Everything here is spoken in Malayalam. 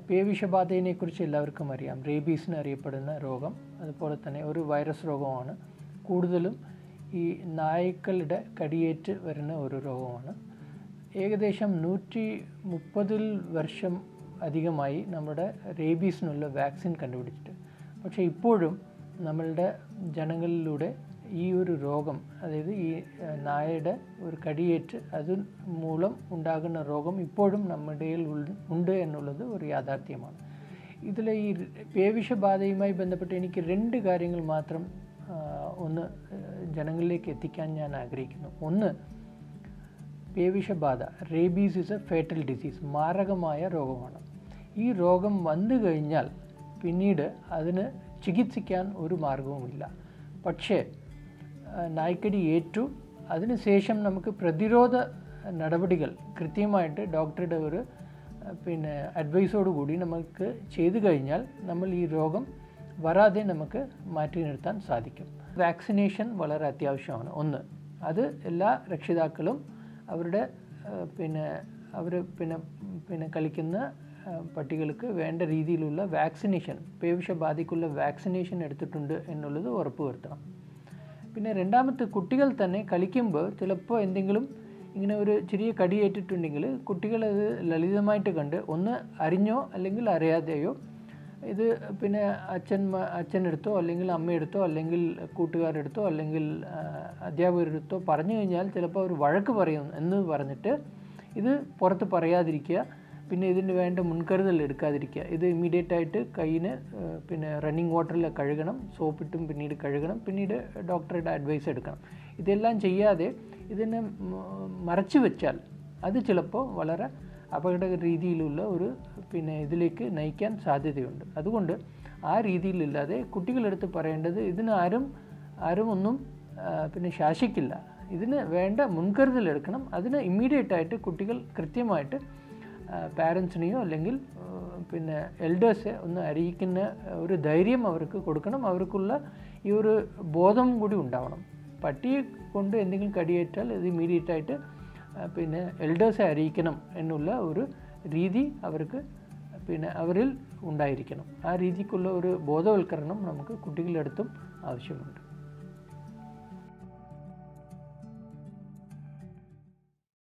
പേവിഷബാധയെ കുറിച്ച് എല്ലാവർക്കും അറിയാം റേബീസ് എന്നറിയപ്പെടുന്ന രോഗം അതുപോലെ തന്നെ ഒരു വൈറസ് രോഗമാണ് കൂടുതലും ഈ നായ്ക്കളുടെ കടിയേറ്റ് വരുന്ന ഒരു രോഗമാണ് ഏകദേശം നൂറ്റി മുപ്പതിൽ വർഷം അധികമായി നമ്മുടെ റേബീസിനുള്ള വാക്സിൻ കണ്ടുപിടിച്ചിട്ട് പക്ഷേ ഇപ്പോഴും നമ്മളുടെ ജനങ്ങളിലൂടെ ഈ ഒരു രോഗം അതായത് ഈ ഏഹ്, നായയുടെ ഒരു കടിയേറ്റ് അത് മൂലം ഉണ്ടാകുന്ന രോഗം ഇപ്പോഴും നമ്മുടെ ഇടയിൽ ഉൾ- ഉണ്ട് എന്നുള്ളത് ഒരു യാഥാർത്ഥ്യമാണ് ഇതിൽ ഈ പേവിഷബാധയുമായി ബന്ധപ്പെട്ട് എനിക്ക് രണ്ട് കാര്യങ്ങൾ മാത്രം ആ, ഒന്ന് ഏഹ്, ജനങ്ങളിലേക്ക് എത്തിക്കാൻ ഞാൻ ആഗ്രഹിക്കുന്നു ഒന്ന് പേവിഷബാധ rabies is a fatal disease മാരകമായ രോഗമാണ് ഈ രോഗം വന്നു കഴിഞ്ഞാൽ പിന്നീട് അതിന് ചികിത്സിക്കാൻ ഒരു മാർഗവുമില്ല പക്ഷേ ആ, നായ്ക്കടി ഏറ്റു അതിനുശേഷം നമുക്ക് പ്രതിരോധ നടപടികൾ കൃത്യമായിട്ട് ഡോക്ടറുടെ ഒരു ആ, പിന്നെ അഡ്വൈസോട് കൂടി നമുക്ക് ചെയ്തു കഴിഞ്ഞാൽ നമ്മൾ ഈ രോഗം വരാതെ നമുക്ക് മാറ്റി നിർത്താൻ സാധിക്കും വാക്സിനേഷൻ വളരെ അത്യാവശ്യമാണ് ഒന്ന് അത് എല്ലാ രക്ഷിതാക്കളും അവരുടെ ആ, പിന്നെ അവർ പിന്നെ പിന്നെ കളിക്കുന്ന ആ, പട്ടികൾക്ക് വേണ്ട രീതിയിലുള്ള വാക്സിനേഷൻ പേവിഷബാധയ്ക്കുള്ള വാക്സിനേഷൻ എടുത്തിട്ടുണ്ട് എന്നുള്ളത് ഉറപ്പുവരുത്തണം പിന്നെ രണ്ടാമത്തെ കുട്ടികൾ തന്നെ കളിക്കുമ്പോൾ ചിലപ്പോൾ എന്തെങ്കിലും ഇങ്ങനെ ഒരു ചെറിയ കടിയേറ്റിട്ടുണ്ടെങ്കിൽ കുട്ടികൾ അത് ലളിതമായിട്ട് കണ്ട് ഒന്ന് അറിഞ്ഞോ അല്ലെങ്കിൽ അറിയാതെയോ ഇത് പിന്നെ അച്ഛൻ മ- അച്ഛനെടുത്തോ അല്ലെങ്കിൽ അമ്മയെടുത്തോ അല്ലെങ്കിൽ കൂട്ടുകാരെടുത്തോ അല്ലെങ്കിൽ ആ, അധ്യാപകരെടുത്തോ പറഞ്ഞു കഴിഞ്ഞാൽ ചിലപ്പോൾ അവർ വഴക്ക് പറയും എന്ന് പറഞ്ഞിട്ട് ഇത് പുറത്ത് പറയാതിരിക്കുക പിന്നെ ഇതിന് വേണ്ട മുൻകരുതൽ എടുക്കാതിരിക്കുക ഇത് ഇമ്മീഡിയറ്റ് ആയിട്ട് കയ്യിന് ആ, പിന്നെ റണ്ണിങ് വാട്ടറിൽ കഴുകണം സോപ്പിട്ടും പിന്നീട് കഴുകണം പിന്നീട് ഡോക്ടറുടെ അഡ്വൈസ് എടുക്കണം ഇതെല്ലാം ചെയ്യാതെ ഇതിനെ മ- മറച്ചു വെച്ചാൽ അത് ചിലപ്പോൾ വളരെ അപകട രീതിയിലുള്ള ഒരു പിന്നെ ഇതിലേക്ക് നയിക്കാൻ സാധ്യതയുണ്ട് അതുകൊണ്ട് ആ രീതിയിലില്ലാതെ കുട്ടികളെടുത്ത് പറയേണ്ടത് ഇതിന് ആരും ആരും ഒന്നും ആ, പിന്നെ ശാസിക്കില്ല ഇതിന് വേണ്ട മുൻകരുതൽ എടുക്കണം അതിന് ഇമ്മീഡിയറ്റ് ആയിട്ട് കുട്ടികൾ കൃത്യമായിട്ട് പാരൻസിനെയോ അല്ലെങ്കിൽ ആ, പിന്നെ എൽഡേഴ്സെ ഒന്ന് അറിയിക്കുന്ന ഒരു ധൈര്യം അവർക്ക് കൊടുക്കണം അവർക്കുള്ള ഈ ഒരു ബോധം കൂടി ഉണ്ടാവണം പട്ടിയെ കൊണ്ട് എന്തെങ്കിലും കടിയേറ്റാൽ ഇത് ഇമ്മീഡിയറ്റ് ആയിട്ട് ആ, പിന്നെ എൽഡേഴ്സെ അറിയിക്കണം എന്നുള്ള ഒരു രീതി അവർക്ക് പിന്നെ അവരിൽ ഉണ്ടായിരിക്കണം ആ രീതിക്കുള്ള ഒരു ബോധവൽക്കരണം നമുക്ക് കുട്ടികളുടെ അടുത്തും ആവശ്യമുണ്ട്